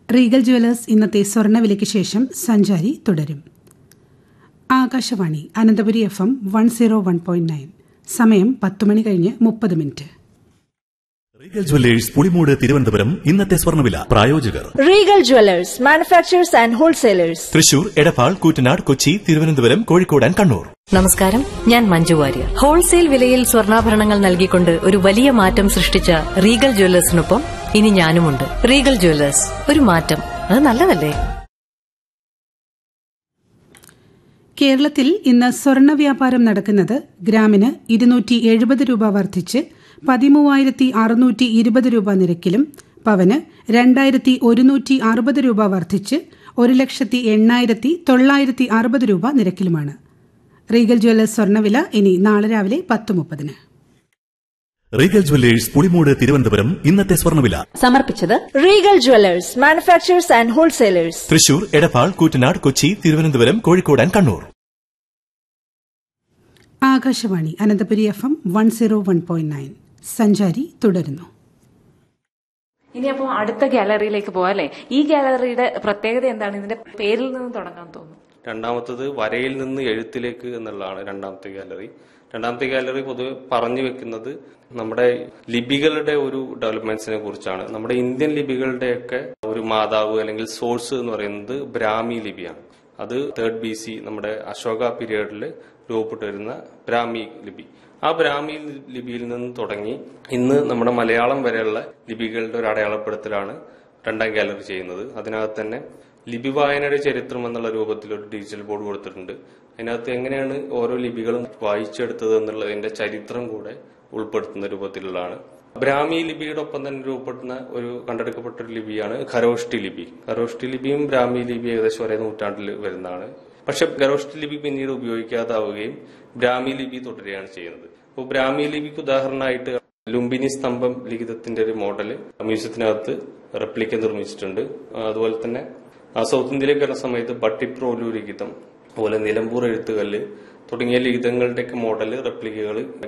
Regal Jewellers ഇന്നത്തെ സ്വർണ്ണവിലയ്ക്ക് ശേഷം സഞ്ചാരി തുടരും Akashvani Ananthapuri F M one zero one point nine സമയം പത്ത് മണി കഴിഞ്ഞ് മുപ്പത് minute Regal Jewellers Pulimoodu Thiruvananthapuram ഇന്നത്തെ സ്വർണ്ണവില പ്രായോജകർ Regal Jewelers, manufacturers and wholesalers. Thrissur Edappal Koottanad Kochi Thiruvananthapuram Kozhikode and Kannur നമസ്കാരം ഞാൻ മഞ്ജു വാര്യർ ഹോൾസെയിൽ വിലയിൽ സ്വർണ്ണാഭരണങ്ങൾ നൽകിക്കൊണ്ട് ഒരു വലിയ മാറ്റം സൃഷ്ടിച്ച റീഗൽ ജ്വല്ലേഴ്സിനൊപ്പം ഇനി ഞാനുമുണ്ട് റീഗൽ ജ്വല്ലേഴ്സ് ഒരു മാറ്റം അത് നല്ലതല്ലേ കേരളത്തിൽ ഇന്ന് സ്വർണ്ണ വ്യാപാരം നടക്കുന്നത് ഗ്രാമിന് ഇരുന്നൂറ്റി എഴുപത് രൂപ വർദ്ധിച്ച് പതിമൂവായിരത്തി അറുന്നൂറ്റി ഇരുപത് രൂപ നിരക്കിലും പവന് രണ്ടായിരത്തി ഒരുന്നൂറ്റി അറുപത് രൂപ വർദ്ധിച്ച് ഒരു ലക്ഷത്തി എണ്ണായിരത്തി തൊള്ളായിരത്തി അറുപത് രൂപ നിരക്കിലുമാണ് റീഗൽ ജ്വല്ലേഴ്സ് സ്വർണ്ണവില ഇനി നാളെ രാവിലെ പത്ത് മുപ്പതിന് റീഗൽ ജ്വല്ലേഴ്സ് പുളിമൂട് തിരുവനന്തപുരം ഇന്നത്തെ സ്വർണ്ണവില സമർപ്പിച്ചത് Regal Jewelers, manufacturers and wholesalers. Thrissur Edappal Koottanad Kochi Thiruvananthapuram Kozhikode and Kannur Akashvani Ananthapuri F M one zero one point nine Sanchari തുടരുന്നു ഇനി അപ്പോൾ അടുത്ത ഗാലറിയിലേക്ക് പോകാം അല്ലേ ഈ ഗാലറിയുടെ പ്രത്യേകത എന്താണ് ഇതിന്റെ പേരിൽ നിന്ന് തുടങ്ങാൻ തോന്നുന്നു രണ്ടാമത്തത് വരയിൽ നിന്ന് എഴുത്തിലേക്ക് എന്നുള്ളതാണ് രണ്ടാമത്തെ ഗാലറി രണ്ടാമത്തെ ഗാലറി പൊതുവെ പറഞ്ഞു വെക്കുന്നത് നമ്മുടെ ലിപികളുടെ ഒരു ഡെവലപ്മെന്റ്സിനെ കുറിച്ചാണ് നമ്മുടെ ഇന്ത്യൻ ലിപികളുടെയൊക്കെ ഒരു മാതാവ് അല്ലെങ്കിൽ സോഴ്സ് എന്ന് പറയുന്നത് ബ്രാഹ്മി ലിപിയാണ് അത് തേർഡ് ബി സി നമ്മുടെ അശോക പീരീഡിൽ രൂപപ്പെട്ടു വരുന്ന ബ്രാഹ്മി ലിപി ആ ബ്രാഹ്മി ലിപിയിൽ നിന്ന് തുടങ്ങി ഇന്ന് നമ്മുടെ മലയാളം വരെയുള്ള ലിപികളുടെ ഒരു അടയാളപ്പെടുത്തലാണ് രണ്ടാം ഗാലറി ചെയ്യുന്നത് അതിനകത്ത് തന്നെ ലിപി വായനയുടെ ചരിത്രം എന്നുള്ള രൂപത്തിൽ ഒരു ഡിജിറ്റൽ ബോർഡ് കൊടുത്തിട്ടുണ്ട് അതിനകത്ത് എങ്ങനെയാണ് ഓരോ ലിപികളും വായിച്ചെടുത്തത് എന്നുള്ളതിന്റെ ചരിത്രം കൂടെ ഉൾപ്പെടുത്തുന്ന രൂപത്തിലുള്ളതാണ് ബ്രാഹ്മി ലിപിയുടെ ഒപ്പം തന്നെ രൂപപ്പെടുന്ന ഒരു കണ്ടെടുക്കപ്പെട്ട ഒരു ലിപിയാണ് ഖരോഷ്ടി ലിപി ഖരോഷ്ടി ലിപിയും ബ്രാഹ്മി ലിപി ഏകദേശം ഒരേ നൂറ്റാണ്ടിൽ വരുന്നതാണ് പക്ഷെ ഖരോഷ്ടി ലിപി പിന്നീട് ഉപയോഗിക്കാതാവുകയും ബ്രാഹ്മി ലിപി തുടരുകയാണ് ചെയ്യുന്നത് അപ്പോൾ ബ്രാഹ്മി ലിപിക്ക് ഉദാഹരണമായിട്ട് ലുംബിനി സ്തംഭം ലിഖിതത്തിന്റെ ഒരു മോഡല് മ്യൂസിയത്തിനകത്ത് റെപ്ലിക്ക നിർമ്മിച്ചിട്ടുണ്ട് അതുപോലെ തന്നെ ആ സൗത്ത് ഇന്ത്യയിലേക്ക് വരുന്ന സമയത്ത് ബട്ടിപ്രോലു ലിഖിതം അതുപോലെ നിലമ്പൂർ എഴുത്തുകല്ല് തുടങ്ങിയ ലിഖിതങ്ങളുടെയൊക്കെ മോഡല് റെപ്ലിക്കകൾ